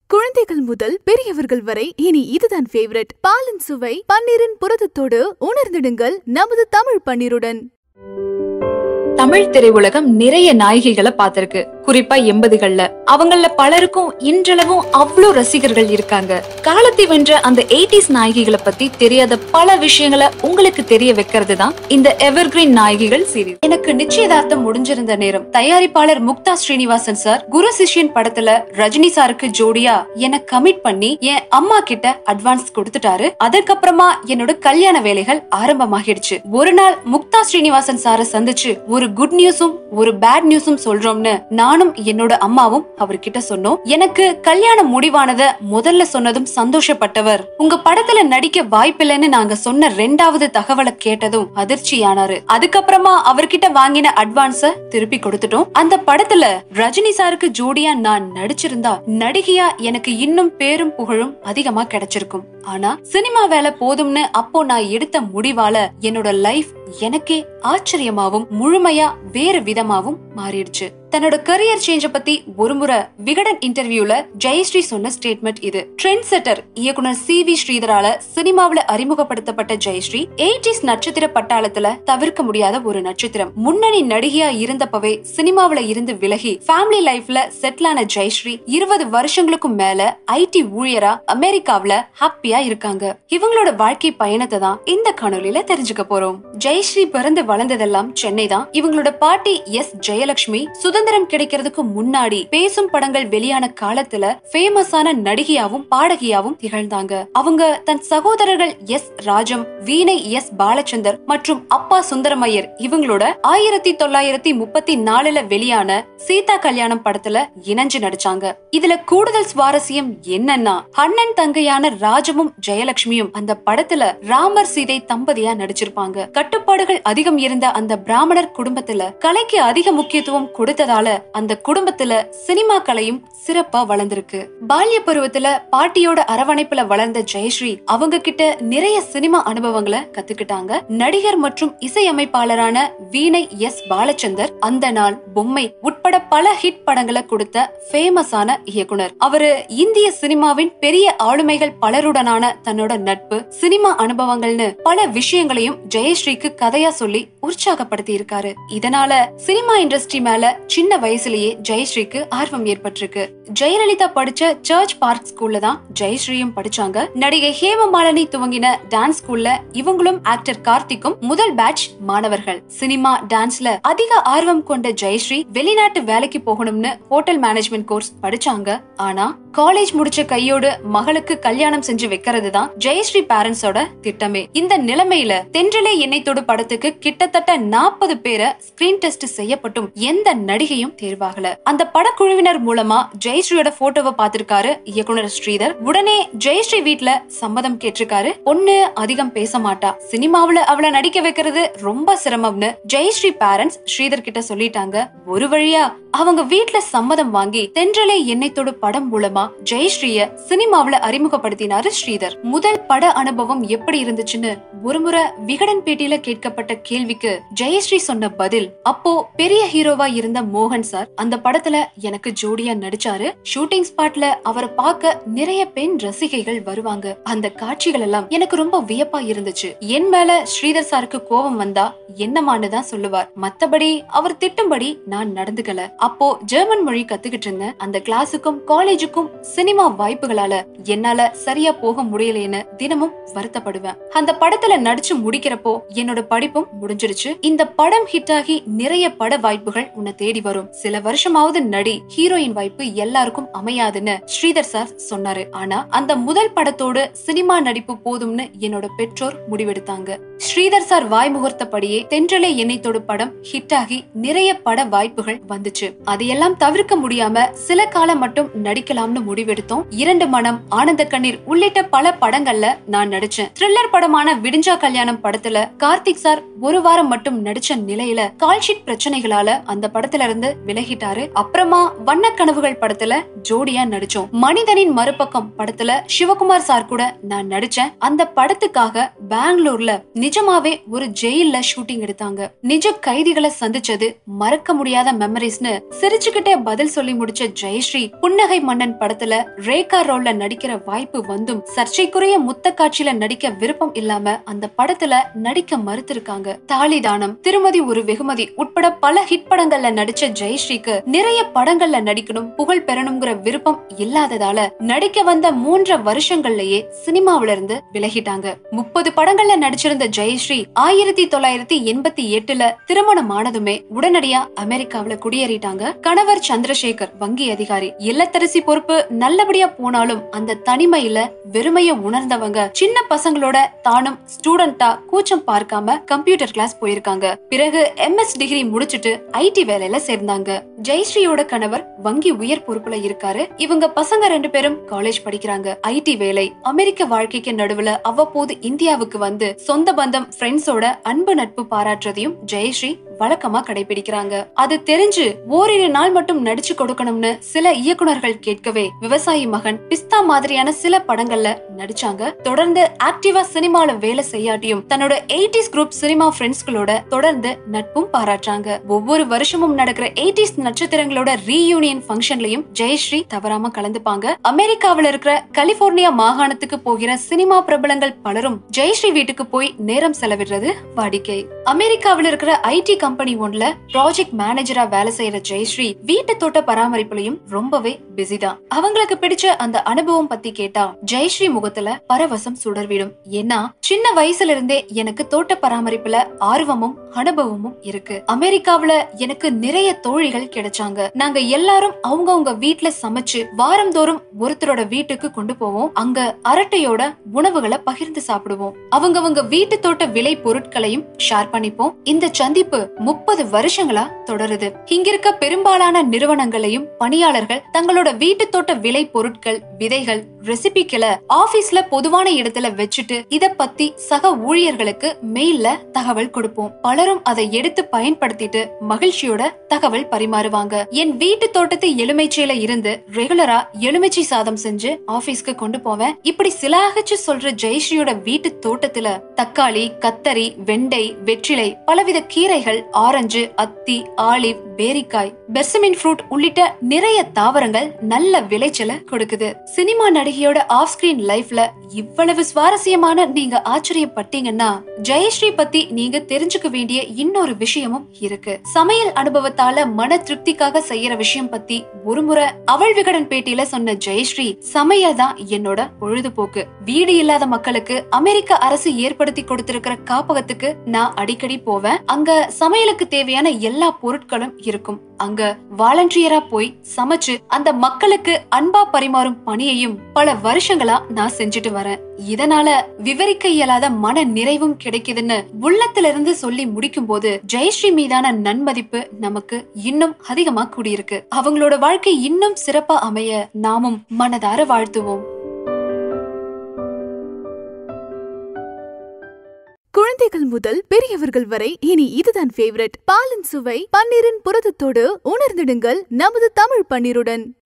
குழந்தைகள் முதல் பெரியவர்கள் வரை இனி இதுதான் ஃபேவரட் பாலின் சுவை பன்னீரின் புரதத்தோடு உணர்ந்திடுங்கள் நமது தமிழ் பன்னீருடன் தமிழ் திரையுலகம் நிறைய நாயகிகளை பார்த்திருக்கு குறிப்பா எண்பதுகள்ல அவங்கள பலருக்கும் இன்றளவும் அவ்வளோ ரசிகர்கள் இருக்காங்க காலத்தை வென்ற அந்த எயிட்டிஸ் நாயகிகளை பத்தி தெரியாத பல விஷயங்களை உங்களுக்கு தெரிய வைக்கிறது தான் இந்த எவர்கிரீன் நாயகிகள் சீரீஸ் எனக்கு நிச்சயதார்த்தம் முடிஞ்சிருந்த நேரம் தயாரிப்பாளர் முக்தா ஸ்ரீனிவாசன் சார் குரு சிஷ்யன் படத்துல ரஜினி சாருக்கு ஜோடியா என்ன கமிட் பண்ணி என் அம்மா கிட்ட அட்வான்ஸ் கொடுத்துட்டாரு அதுக்கப்புறமா என்னோட கல்யாண வேலைகள் ஆரம்பமாகிடுச்சு ஒரு நாள் முக்தா ஸ்ரீனிவாசன் சாரை சந்திச்சு ஒரு குட் நியூஸும் ஒரு பேட் நியூஸும் சொல்றோம்னு நானும் என்னோட அம்மாவும் அவர்கிட்ட சொன்னோம் எனக்கு கல்யாணம் முடிவானத முதல்ல சொன்னதும் சந்தோஷப்பட்டவர் உங்க படத்துல நடிக்க வாய்ப்பில்லைன்னு நாங்க சொன்ன ரெண்டாவது தகவலை கேட்டதும் அதிர்ச்சியானாரு அதுக்கப்புறமா அவர்கிட்ட வாங்கின அட்வான்ஸ திருப்பி கொடுத்துட்டோம் அந்த படத்துல ரஜினி சாருக்கு ஜோடியா நான் நடிச்சிருந்தா நடிகையா எனக்கு இன்னும் பேரும் புகழும் அதிகமா கிடைச்சிருக்கும் ஆனா சினிமா வேலை போதும்னு அப்போ நான் எடுத்த முடிவால என்னோட லைஃப் எனக்கே ஆச்சரியமாவும் முழுமையா வேறு விதமாவும் மாறிடுச்சு தன்னோட கரியர் சேஞ்ச பத்தி ஒருமுறை விகடன் இன்டர்வியூல ஜெயஸ்ரீ சொன்ன ஸ்டேட்மெண்ட் இது ட்ரெண்ட் செட்டர் இயக்குனர் சி வி ஸ்ரீதரால சினிமாவுல அறிமுகப்படுத்தப்பட்ட ஜெயஸ்ரீ எயிட்டிஸ் நட்சத்திர பட்டாளத்துல தவிர்க்க முடியாத ஒரு நட்சத்திரம் முன்னணி நடிகையா இருந்தப்பவே சினிமாவுல இருந்து விலகி ஃபேமிலி லைஃப்ல செட்டில் ஆன ஜெயஸ்ரீ இருபது வருஷங்களுக்கும் மேல ஐடி ஊழியரா அமெரிக்காவுல ஹாப்பியா இருக்காங்க இவங்களோட வாழ்க்கை பயணத்தை தான் இந்த காணொலியில தெரிஞ்சுக்க போறோம் ஜெயஸ்ரீ பிறந்து வளர்ந்ததெல்லாம் சென்னை தான் இவங்களோட பாட்டி எஸ் ஜெயலட்சுமி சுதந்திரம் கிடைக்கிறதுக்கு முன்னாடி பேசும் படங்கள் வெளியான காலத்துல ஃபேமஸான நடிகையாவும் பாடகியாவும் திகழ்ந்தாங்க அவங்க தன் சகோதரர்கள் எஸ் ராஜம் வீணை எஸ் பாலச்சந்தர் மற்றும் அப்பா சுந்தரமையர் இவங்களோட ஆயிரத்தி தொள்ளாயிரத்தி முப்பத்தி நாலுல வெளியான சீதா கல்யாணம் படத்துல இணைஞ்சு நடிச்சாங்க இதுல கூடுதல் சுவாரஸ்யம் என்னன்னா அண்ணன் தங்கையான ராஜமும் ஜெயலட்சுமியும் அந்த படத்துல ராமர் சீதை தம்பதியா நடிச்சிருப்பாங்க கட்டுப்பாடுகள் அதிகம் இருந்த அந்த பிராமணர் குடும்பத்துல கலைக்கு அதிக முக்கியத்துவம் கொடுத்ததால அந்த குடும்பத்துல சினிமா கலையும் சிறப்பா வளர்ந்திருக்கு பால்ய பருவத்துல பாட்டியோட அரவணைப்புல வளர்ந்த ஜெயஸ்ரீ அவங்க கிட்ட நிறைய சினிமா அனுபவங்களை கத்துக்கிட்டாங்க நடிகர் மற்றும் இசையமைப்பாளரான வீணை எஸ் பாலச்சந்தர் அந்த நாள் பொம்மை உட்பட பல ஹிட் படங்களை கொடுத்த ஃபேமஸான இயக்குனர் அவரு இந்திய சினிமாவின் பெரிய ஆளுமைகள் பலருடனான தன்னோட நட்பு சினிமா அனுபவங்கள்னு பல விஷயங்களையும் ஜெயஸ்ரீக்கு கதையா சொல்லி உற்சாகப்படுத்தி இருக்காரு இதனால சினிமா இண்டஸ்ட்ரி மேல சின்ன வயசுலயே ஜெயஸ்ரீக்கு ஆர்வம் ஏற்பட்டிருக்கு ஜெயலலிதா படிச்ச சர்ச் பார்க் ஸ்கூல்ல தான் ஜெயஸ்ரீயும் படிச்சாங்க நடிகை ஹேமமாலினி துவங்கின டான்ஸ் ஸ்கூல்ல இவங்களும் ஆக்டர் கார்த்திக்கும் முதல் பேட்ச் மாணவர்கள் சினிமா டான்ஸ்ல அதிக ஆர்வம் கொண்ட ஜெயஸ்ரீ வெளிநாட்டு வேலைக்கு போகணும்னு ஹோட்டல் மேனேஜ்மெண்ட் கோர்ஸ் படிச்சாங்க ஆனா காலேஜ் முடிச்ச கையோடு மகளுக்கு கல்யாணம் செஞ்சு வைக்கிறது தான் ஜெயஸ்ரீ பேரண்ட்ஸோட திட்டமே இந்த நிலைமையில தென்றலே எண்ணெய் தொடு படத்துக்கு கிட்டத்தட்ட நாற்பது பேரை ஸ்கிரீன் டெஸ்ட் செய்யப்பட்டும் எந்த நடிகையும் தேர்வாகல அந்த படக்குழுவினர் மூலமா ஜெயஸ்ரீயோட போட்டோவை பார்த்திருக்காரு இயக்குனர் ஸ்ரீதர் உடனே ஜெயஸ்ரீ வீட்ல சம்மதம் கேட்டிருக்காரு பொண்ணு அதிகம் பேச மாட்டா சினிமாவுல அவளை நடிக்க வைக்கிறது ரொம்ப சிரமம்னு ஜெயஸ்ரீ பேரண்ட்ஸ் ஸ்ரீதர் கிட்ட சொல்லிட்டாங்க ஒரு வழியா அவங்க வீட்ல சம்மதம் வாங்கி தென்றலே எண்ணெய்த்தோடு படம் மூலமா ஜெயஸ்ரீய சினிமாவுல அறிமுகப்படுத்தினாரு ஸ்ரீதர் முதல் பட அனுபவம் எப்படி இருந்துச்சுன்னு ஒருமுறை விகடன் பேட்டியில கேட்கப்பட்ட கேள்விக்கு ஜெயஸ்ரீ சொன்ன பதில் அப்போ பெரிய ஹீரோவா இருந்த மோகன் சார் அந்த படத்துல எனக்கு ஜோடியா நடிச்சாரு ஷூட்டிங் ஸ்பாட்ல அவரை பார்க்க நிறைய பெண் ரசிகைகள் வருவாங்க அந்த காட்சிகள் எல்லாம் எனக்கு ரொம்ப வியப்பா இருந்துச்சு என் மேல ஸ்ரீதர் சாருக்கு கோபம் வந்தா என்னமான்னு தான் சொல்லுவார் மத்தபடி அவர் திட்டும்படி நான் நடந்துக்கல அப்போ ஜெர்மன் மொழி கத்துக்கிட்டு இருந்தேன் அந்த கிளாஸுக்கும் காலேஜுக்கும் சினிமா வாய்ப்புகளால என்னால சரியா போக முடியலைன்னு தினமும் வருத்தப்படுவேன் அந்த படத்துல நடிச்சு முடிக்கிறப்போ என்னோட படிப்பும் முடிஞ்சிருச்சு இந்த படம் ஹிட் ஆகி நிறைய பட வாய்ப்புகள் உன்னை தேடி வரும் சில வருஷமாவது நடி ஹீரோயின் வாய்ப்பு எல்லாருக்கும் அமையாதுன்னு ஸ்ரீதர் சார் சொன்னாரு ஆனா அந்த முதல் படத்தோடு சினிமா நடிப்பு போதும்னு என்னோட பெற்றோர் முடிவெடுத்தாங்க ஸ்ரீதர் சார் வாய் முகூர்த்தப்படியே தென்றலே எண்ணெய்த்தோடு படம் ஹிட் ஆகி நிறைய பட வாய்ப்புகள் வந்துச்சு அதையெல்லாம் தவிர்க்க முடியாம சில காலம் மட்டும் நடிக்கலாம்னு முடிவெடுத்தோம் இரண்டு மனம் ஆனந்த கண்ணீர் உள்ளிட்ட பல படங்கள்ல நான் நடிச்சேன் த்ரில்லர் படமான விடிஞ்சா கல்யாணம் படத்துல கார்த்திக் சார் ஒரு வாரம் மட்டும் நடிச்ச நிலையில கால்ஷீட் பிரச்சனைகளால அந்த படத்துல இருந்து விலகிட்டாரு அப்புறமா வண்ண கனவுகள் படத்துல ஜோடியா நடிச்சோம் மனிதனின் மறுபக்கம் படத்துல சிவகுமார் சார் கூட நான் நடிச்சேன் அந்த படத்துக்காக பெங்களூர்ல நிஜமாவே ஒரு ஜெயில்ல ஷூட்டிங் எடுத்தாங்க நிஜ கைதிகளை சந்திச்சது மறக்க முடியாத மெமரிஸ்னு சிரிச்சுக்கிட்டே பதில் சொல்லி முடிச்ச ஜெயஸ்ரீ புன்னகை மன்னன் படத்துல ரேகா ரோல்ல நடிக்கிற வாய்ப்பு வந்தும் சர்ச்சைக்குரிய முத்த காட்சியில நடிக்க விருப்பம் இல்லாம அந்த படத்துல நடிக்க மறுத்திருக்காங்க தாலிதானம் திருமதி ஒரு வெகுமதி உட்பட பல ஹிட் படங்கள்ல நடிச்ச ஜெயஸ்ரீக்கு நிறைய படங்கள்ல நடிக்கணும் புகழ் பெறணுங்கிற விருப்பம் இல்லாததால நடிக்க வந்த மூன்று வருஷங்கள்லயே சினிமாவில இருந்து விலகிட்டாங்க முப்பது படங்கள்ல நடிச்சிருந்த ஜெயஸ்ரீ ஆயிரத்தி தொள்ளாயிரத்தி எண்பத்தி எட்டுல திருமணம் ஆனதுமே உடனடியா அமெரிக்காவுல குடியேறிட்டாங்க கணவர் சந்திரசேகர் வங்கி அதிகாரி இல்லத்தரசி பொறுப்பு நல்லபடியா போனாலும் அந்த தனிமையில வெறுமைய உணர்ந்தவங்க சின்ன பசங்களோட தானும் ஸ்டூடெண்டா கூச்சம் பார்க்காம கம்ப்யூட்டர் கிளாஸ் போயிருக்காங்க பிறகு எம்எஸ் டிகிரி முடிச்சிட்டு ஐடி வேலையில சேர்ந்தாங்க ஜெயஸ்ரீயோட கணவர் வங்கி உயர் பொறுப்புல இருக்காரு இவங்க பசங்க ரெண்டு பேரும் காலேஜ் படிக்கிறாங்க ஐடி வேலை அமெரிக்க வாழ்க்கைக்கு நடுவுல அவ்வப்போது இந்தியாவுக்கு வந்து சொந்த பந்தம் ஃப்ரெண்ட்ஸோட அன்பு நட்பு பாராட்டுறதையும் ஜெயஸ்ரீ வழக்கமா கடைபிடிக்கிறாங்க அது தெரிஞ்சு ஓரிரு நாள் மட்டும் நடிச்சு கொடுக்கணும்னு சில இயக்குனர்கள் கேட்கவே விவசாயி மகன் பிஸ்தா மாதிரியான சில படங்கள்ல நடிச்சாங்க தொடர்ந்து ஆக்டிவா சினிமால வேலை செய்யாட்டியும் தன்னோட எயிட்டிஸ் குரூப் சினிமா ஃப்ரெண்ட்ஸ்களோட தொடர்ந்து நட்பும் பாராட்டுறாங்க ஒவ்வொரு வருஷமும் நடக்கிற எயிட்டிஸ் நட்சத்திரங்களோட ரீயூனியன் ஃபங்க்ஷன்லயும் ஜெயஸ்ரீ தவறாம கலந்துப்பாங்க அமெரிக்காவில இருக்கிற கலிபோர்னியா மாகாணத்துக்கு போகிற சினிமா பிரபலங்கள் பலரும் ஜெயஸ்ரீ வீட்டுக்கு போய் நேரம் செலவிடுறது வாடிக்கை அமெரிக்காவில இருக்கிற ஐடி கம்பெனி ஒன்ல ப்ராஜெக்ட் மேனேஜரா வேலை செய்யற ஜெயஸ்ரீ வீட்டு தோட்ட பராமரிப்புலயும் ரொம்பவே பிஸி தான் அவங்களுக்கு பிடிச்ச அந்த அனுபவம் பத்தி கேட்டா ஜெயஸ்ரீ முகத்துல பரவசம் சுடர்விடும் ஏன்னா சின்ன வயசுல இருந்தே எனக்கு தோட்ட பராமரிப்புல ஆர்வமும் அனுபவமும் இருக்கு அமெரிக்காவுல எனக்கு நிறைய தோழிகள் கிடைச்சாங்க நாங்க எல்லாரும் அவங்கவங்க வீட்ல சமைச்சு வாரந்தோறும் ஒருத்தரோட வீட்டுக்கு கொண்டு போவோம் அங்க அரட்டையோட உணவுகளை பகிர்ந்து சாப்பிடுவோம் அவங்கவங்க வீட்டு தோட்ட விலை பொருட்களையும் ஷேர் பண்ணிப்போம் இந்த சந்திப்பு முப்பது வருஷங்களா தொடருது இங்க இருக்க பெரும்பாலான நிறுவனங்களையும் பணியாளர்கள் தங்களோட வீட்டு தோட்ட விலை பொருட்கள் விதைகள் ரெசிபிக்களை ஆபீஸ்ல பொதுவான இடத்துல வச்சுட்டு இத பத்தி சக ஊழியர்களுக்கு மெயில்ல தகவல் கொடுப்போம் பலரும் அதை எடுத்து பயன்படுத்திட்டு மகிழ்ச்சியோட தகவல் பரிமாறுவாங்க என் வீட்டு தோட்டத்து எலுமிச்சையில இருந்து ரெகுலரா எலுமிச்சை சாதம் செஞ்சு ஆபீஸ்க்கு கொண்டு போவேன் இப்படி சிலாகச்சு சொல்ற ஜெயஸ்ரீயோட வீட்டு தோட்டத்துல தக்காளி கத்தரி வெண்டை வெற்றிலை பலவித கீரைகள் ஆரஞ்சு அத்தி ஆலிவ் பேரிக்காய் பெர்சமின் ஃப்ரூட் உள்ளிட்ட நிறைய தாவரங்கள் நல்ல விளைச்சல கொடுக்குது சினிமா நடிகையோட ஆஃப் ஸ்கிரீன் லைஃப்ல இவ்வளவு சுவாரஸ்யமான நீங்க ஆச்சரியப்பட்டீங்கன்னா ஜெயஸ்ரீ பத்தி நீங்க தெரிஞ்சுக்க வேண்டிய இன்னொரு விஷயமும் இருக்கு சமையல் அனுபவத்தால மன திருப்திக்காக செய்யற விஷயம் பத்தி ஒருமுறை அவள் விகடன் பேட்டியில சொன்ன ஜெயஸ்ரீ சமையல் தான் என்னோட பொழுதுபோக்கு வீடு இல்லாத மக்களுக்கு அமெரிக்க அரசு ஏற்படுத்தி கொடுத்திருக்கிற காப்பகத்துக்கு நான் அடிக்கடி போவேன் அங்க சமையலுக்கு தேவையான எல்லா பொருட்களும் இருக்கும் அங்க வாலண்டியரா போய் சமைச்சு அந்த மக்களுக்கு அன்பா பரிமாறும் பணியையும் பல வருஷங்களா நான் செஞ்சுட்டு வரேன் இதனால விவரிக்க இயலாத மன நிறைவும் கிடைக்குதுன்னு உள்ளத்துல இருந்து சொல்லி முடிக்கும் போது ஜெயஸ்ரீ மீதான நன்மதிப்பு நமக்கு இன்னும் அதிகமா கூடியிருக்கு அவங்களோட வாழ்க்கை இன்னும் சிறப்பா அமைய நாமும் மனதார வாழ்த்துவோம் குழந்தைகள் முதல் பெரியவர்கள் வரை இனி இதுதான் ஃபேவரட் பாலின் சுவை பன்னீரின் புரதத்தோடு உணர்ந்திடுங்கள் நமது தமிழ் பன்னீருடன்